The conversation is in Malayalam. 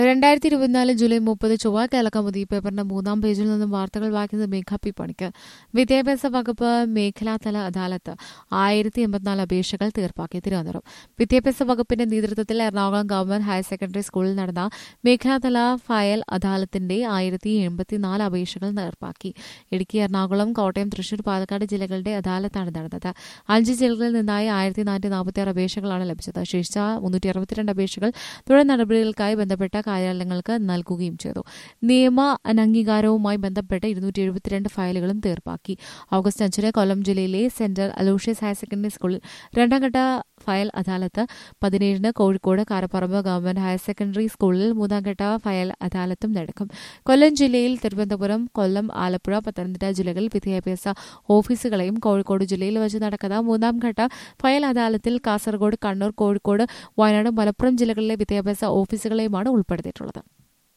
രണ്ടായിരത്തി ഇരുപത്തിനാല് ജൂലൈ മുപ്പത് ചൊവ്വ കേളക്കമുതി പേപ്പറിന്റെ മൂന്നാം പേജിൽ നിന്നും വാർത്തകൾ വായിക്കുന്നത് മേഘ പി പണിക്ക് വിദ്യാഭ്യാസ വകുപ്പ് മേഖലാതല അദാലത്ത് ആയിരത്തി എൺപത്തിനാല് അപേക്ഷകൾ തീർപ്പാക്കി തിരുവനന്തപുരം വിദ്യാഭ്യാസ വകുപ്പിന്റെ നേതൃത്വത്തിൽ എറണാകുളം ഗവൺമെന്റ് ഹയർ സെക്കൻഡറി സ്കൂളിൽ നടന്ന മേഖലാതല ഫയൽ അദാലത്തിന്റെ ആയിരത്തി എൺപത്തിനാല് അപേക്ഷകൾ തീർപ്പാക്കി ഇടുക്കി എറണാകുളം കോട്ടയം തൃശൂർ പാലക്കാട് ജില്ലകളുടെ അദാലത്താണ് നടന്നത് അഞ്ച് ജില്ലകളിൽ നിന്നായി ആയിരത്തി നാനൂറ്റി നാൽപ്പത്തിയാറ് അപേക്ഷകളാണ് ലഭിച്ചത് ശേഷിച്ച മുന്നൂറ്റി അറുപത്തിരണ്ട് അപേക്ഷകൾ തുടർ നടപടികൾക്കായി ബന്ധപ്പെട്ട കാര്യാലയങ്ങൾക്ക് നൽകുകയും ചെയ്തു നിയമ അനംഗീകാരവുമായി ബന്ധപ്പെട്ട് ഇരുന്നൂറ്റി എഴുപത്തിരണ്ട് ഫയലുകളും തീർപ്പാക്കി ഓഗസ്റ്റ് അഞ്ചിന് കൊല്ലം ജില്ലയിലെ സെന്റർ അലൂഷ്യസ് ഹയർ സെക്കൻഡറി സ്കൂളിൽ രണ്ടാം ഘട്ട ഫയൽ അദാലത്ത് പതിനേഴിന് Kozhikode Karaparamba government higher secondary സ്കൂളിൽ മൂന്നാം ഘട്ട ഫയൽ അദാലത്തും നടക്കും കൊല്ലം ജില്ലയിൽ തിരുവനന്തപുരം കൊല്ലം ആലപ്പുഴ പത്തനംതിട്ട ജില്ലകളിൽ വിദ്യാഭ്യാസ ഓഫീസുകളെയും കോഴിക്കോട് ജില്ലയിൽ വെച്ച് നടക്കുന്ന മൂന്നാം ഘട്ട ഫയൽ അദാലത്തിൽ കാസർഗോഡ് കണ്ണൂർ കോഴിക്കോട് വയനാട് മലപ്പുറം ജില്ലകളിലെ വിദ്യാഭ്യാസ ഓഫീസുകളെയുമാണ് ഉൾപ്പെടുത്തിയിട്ടുള്ളത്